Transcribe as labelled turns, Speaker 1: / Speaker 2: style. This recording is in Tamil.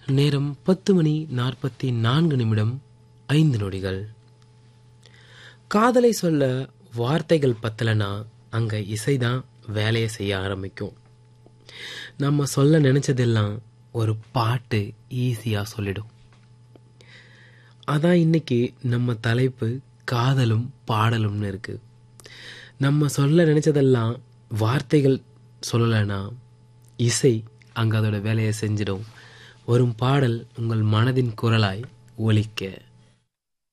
Speaker 1: நேரம் பத்து மணி நாற்பத்தி நான்கு நிமிடம் ஐந்து நொடிகள் காதலை சொல்ல வார்த்தைகள் பத்தலைன்னா அங்க இசைதான் வேலையை செய்ய ஆரம்பிக்கும் நம்ம சொல்ல நினைச்சதெல்லாம் ஒரு பாட்டு ஈஸியா சொல்லிடும் அதான் இன்னைக்கு நம்ம தலைப்பு காதலும் பாடலும்னு இருக்கு நம்ம சொல்ல நினைச்சதெல்லாம் வார்த்தைகள் சொல்லலைன்னா இசை அங்க அதோட வேலையை செஞ்சிடும் வரும் பாடல் உங்கள் மனதின் குரலாய் ஒலிக்க